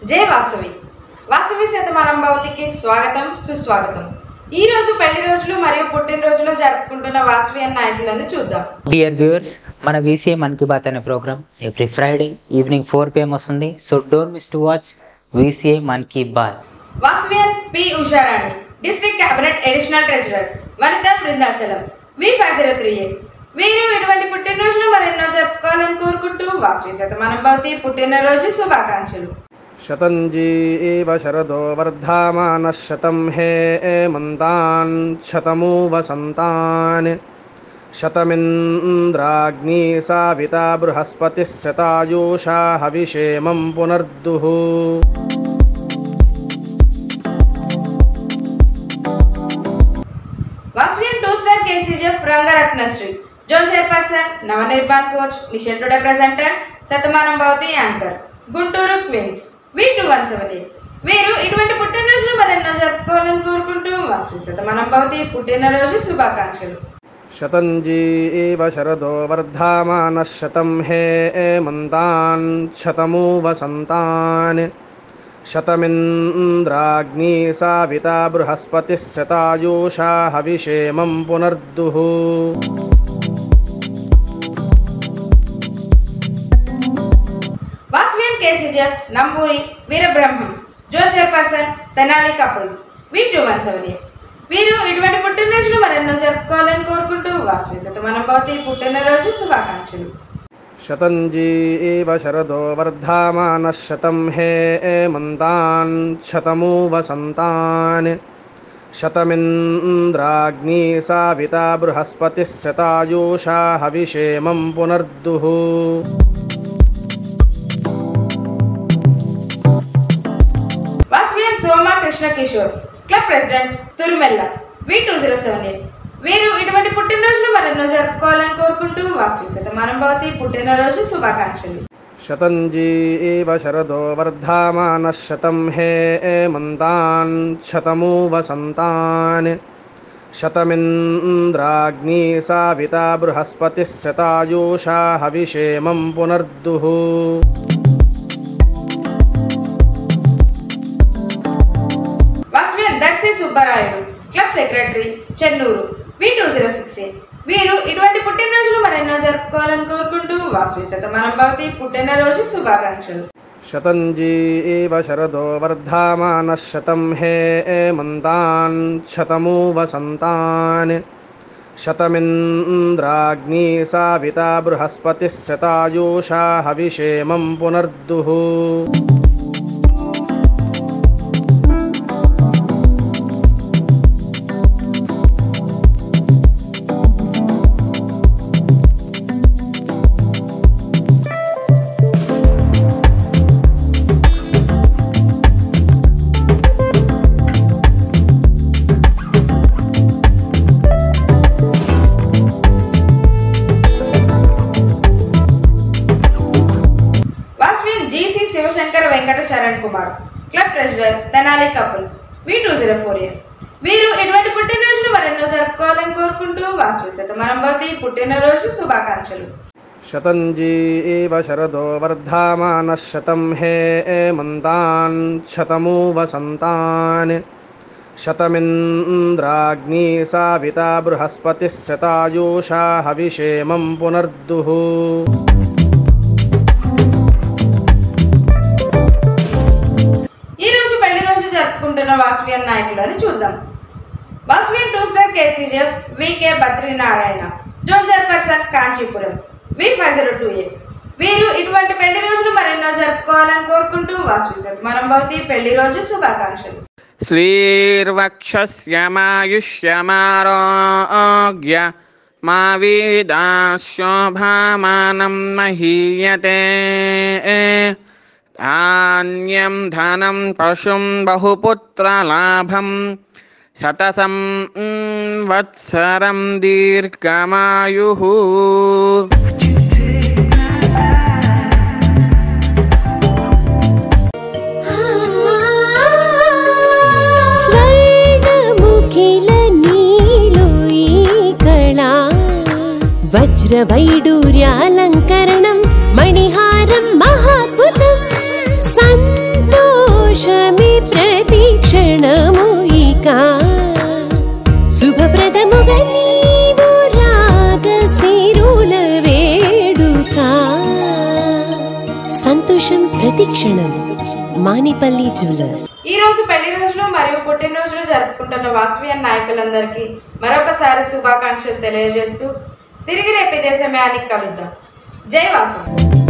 జై వాసవి వాసవి శతమానం భవతికి స్వాగతం సుస్వాగతం ఈ రోజు పెళ్లి రోజులు మరియు పుట్టినరోజులు జరుపుకుంటున్న వాసవియన్ నాయకులను చూద్దాం డియర్ వ్యూవర్స్ మన వీసీఏ మన్ కీ బాత్ అనే program every Friday evening four PM వస్తుంది so don't miss to watch VCA Mann Ki Baat Vasavian P Usharani district cabinet additional treasurer Vanitha Brindachalam V five zero three A వీరు ఇటువంటి పుట్టినరోజులు మరెన్నో జరుపుకోవాలని కోరుకుంటూ వాసవి శతమానం భవతి పుట్టినరోజు శుభాకాంక్షలు शतञ्जी एव शरदो वर्धामानः शतं हे एमन्तान् शतमु वसन्तान् शतमिन्द्राग्नी साविता बृहस्पतिः शतायुषा हविषेमं पुनर्दुः Vasavian two star KCGF Rangaratnasri zone chairperson Navanirman coach mission today presenter శతమానం భవతి anchor Guntur queens V two one seven eight వీరు ఇటువంటి పుట్టినరోజులు మరెన్నో జరుపుకోవాలని కోరుకుంటూ వాసవి శతమానం భవతి పుట్టినరోజు శుభాకాంక్షలు शतञ्जी एव शरदो वर्धामानः शतं हे एमन्तान् शतमु वसन्तान् शतमिन्द्राग्नी साविता बृहस्पतिः शतायुषा हविषेमं पुनर्दुः Vasavian KCGF Namburi Veerabrahmam zone chairperson Tenali couples V two one seven eight వీరు ఇటువంటి పుట్టినరోజులు మరెన్నో జరుపుకోవాలని కోరుకుంటూ వాసవి శతమానం భవతి పుట్టినరోజు శుభాకాంక్షలు शतञ्जी एव शरदो वर्धामानः शतं हे एमन्तान् शतमु वसन्तान् शतमिन्द्राग्नी साविता बृहस्पतिः शतायुषा हविषेमं पुनर्दुः Vasavian Soma Krishna Kishore club president Turumella V two zero seven eight వీరు ఇటువంటి పుట్టినరోజులు మరెన్నో జరుపుకోవాలని కోరుకుంటూ వాసవి శతమానం భవతి పుట్టినరోజు శుభాకాంక్షలు शतञ्जी एव शरदो वर्धामानः शतं हे एमन्तान् शतमु वसन्तान् शतमिन्द्राग्नी साविता बृहस्पतिः शतायुषा हविषेमं पुनर्दुः Vasavian Darsi Subbarayudu club secretary Chennur V two zero six eight వీరు ఇటువంటి పుట్టినరోజులు మరెన్నో జరుపుకోవాలని కోరుకుంటూ వాసవి శతమానం భవతి పుట్టినరోజు శుభాకాంక్షలు शतञ्जी एव शरदो वर्धामानः शतं हे एमन्तान् शतमु वसन्तान् शतमिन्द्राग्नी साविता बृहस्पतिः शतायुषा हविषेमं पुनर्दुः Vasavian GC Sivasankara Venkata Saran Kumar club treasurer Tenali couples V two zero four eight వీరు ఇటువంటి పుట్టినరోజులు మరెన్నో జరుపుకోవాలని కోరుకుంటూ వాసవి శతమానం భవతి పుట్టినరోజు శుభాకాంక్షలు शतञ्जी एव शरदो वर्धामानः शतं हे एमन्तान् शतमु वसन्तान् शतमिन्द्राग्नी साविता बृहस्पतिः शतायुषा हविषेमं पुनर्दुः ఈ రోజు పెళ్లి రోజు జరుపుకుంటున్న వాసవియన్ నాయకులని చూద్దాం Vasavian two star KCGF VK Badrinarayana zone chairperson Kanchipuram V five zero two A వీరు ఇటువంటి పెళ్లి రోజులు మరెన్నో జరుపుకోవాలని కోరుకుంటూ వాసవి శతమానం భవతి పెళ్లి రోజు శుభాకాంక్షలు श्रीर्वक्षस्यमायुष्यमारोग्य मा वेदाशोभामानं महीयते धान्यं धनं पशुं बहुपुत्रलाभं शतसं वत्सरं दीर्घमायुः స్వర్గముఖిల నీలో ఈ కళా వజ్రవైడూర్యాలంకరణం మణిహారం మహాద్భుతం సంధ్య సంతోషమే ప్రతి క్షణము ఇక శుభప్రదముగా నీవు రాగ సిరుల వేడుక సంతోషం ప్రతి క్షణం మానిపల్లి జ్యువెలర్స్ ఈ రోజు పెళ్లి రోజులు మరియు పుట్టినరోజులు జరుపుకుంటున్న వాస్వియన్ నాయకులందరికీ మరొకసారి శుభాకాంక్షలు తెలియజేస్తూ తిరిగి రేపు ఇదే సమయానికి కలుద్దాం జై వాసు